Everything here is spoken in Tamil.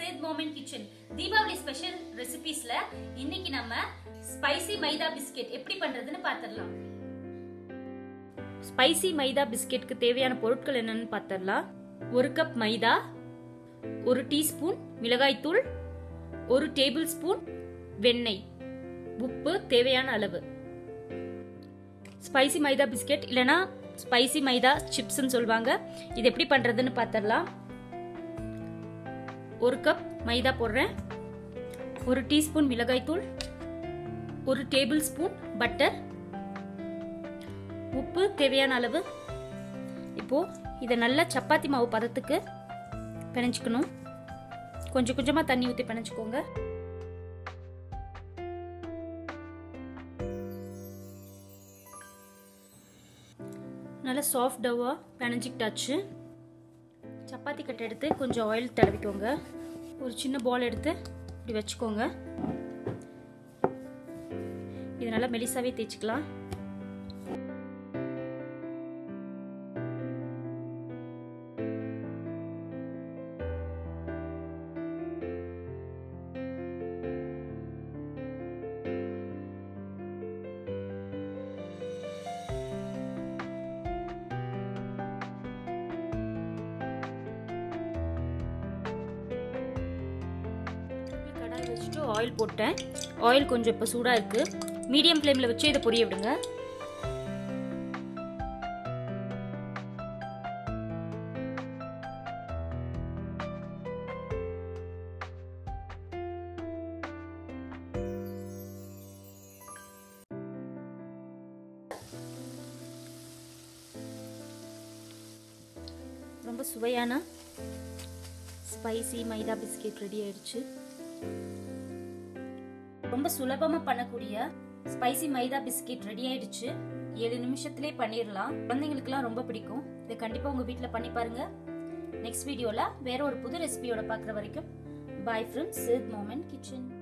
சேத் மோமெண்ட் கிச்சன் தீபாவளி ஸ்பெஷல் ரெசிபிஸ்ல இன்னைக்கு நம்ம ஸ்பைசி மைதா பிஸ்கெட் எப்படி பண்றதுன்னு பார்த்துடலாம் ஸ்பைசி மைதா பிஸ்கெட்க்கு தேவையான பொருட்கள் என்னன்னு பார்த்துடலாம் ஒரு கப் மைதா ஒரு டீஸ்பூன் மிளகாய்த்தூள் ஒரு டேபிள் ஸ்பூன் வெண்ணெய் உப்பு தேவையான அளவு ஸ்பைசி மைதா பிஸ்கெட் இல்லனா ஸ்பைசி மைதா சிப்ஸ்னு சொல்லுவாங்க இது எப்படி பண்றதுன்னு பார்த்துடலாம் ஒரு கப் மைதா போடுறேன் ஒரு டீஸ்பூன் மிளகாய்த்தூள் ஒரு டேபிள் ஸ்பூன் பட்டர் உப்பு தேவையான அளவு இப்போ இதை நல்லா சப்பாத்தி மாவு பதத்துக்கு பிணைஞ்சிக்கணும் கொஞ்சம் கொஞ்சமாக தண்ணி ஊற்றி பிணைச்சிக்கோங்க நல்லா சாஃப்ட் டவ்வாக பிணைஞ்சிக்கிட்டாச்சு சப்பாத்தி கட்டை எடுத்து கொஞ்சம் ஆயில் தடவிக்கோங்க ஒரு சின்ன பால் எடுத்து இப்படி வச்சுக்கோங்க இது நல்லா மெலிசாவே தேய்ச்சிக்கலாம் கடாய் வச்சுட்டு ஆயில் போட்டேன் ஆயில் கொஞ்சம் இப்போ சூடாக இருக்குது மீடியம் ஃப்ளேமில் வச்சு இதை பொரிய விடுங்க ரொம்ப சுவையான ஸ்பைசி மைதா பிஸ்கெட் ரெடி ஆயிடுச்சு ரொம்ப சுலபமா பண்ணக்கூடிய ஸ்பைசி மைதா பிஸ்கெட் ரெடி ஆயிடுச்சு ஏழு நிமிஷத்திலே பண்ணிடலாம் குழந்தைங்களுக்குலாம் ரொம்ப பிடிக்கும் இதை கண்டிப்பா உங்க வீட்டில் பண்ணி பாருங்க நெக்ஸ்ட் வீடியோல வேற ஒரு புது ரெசிபியோட பார்க்குற வரைக்கும் bye from Sid moment kitchen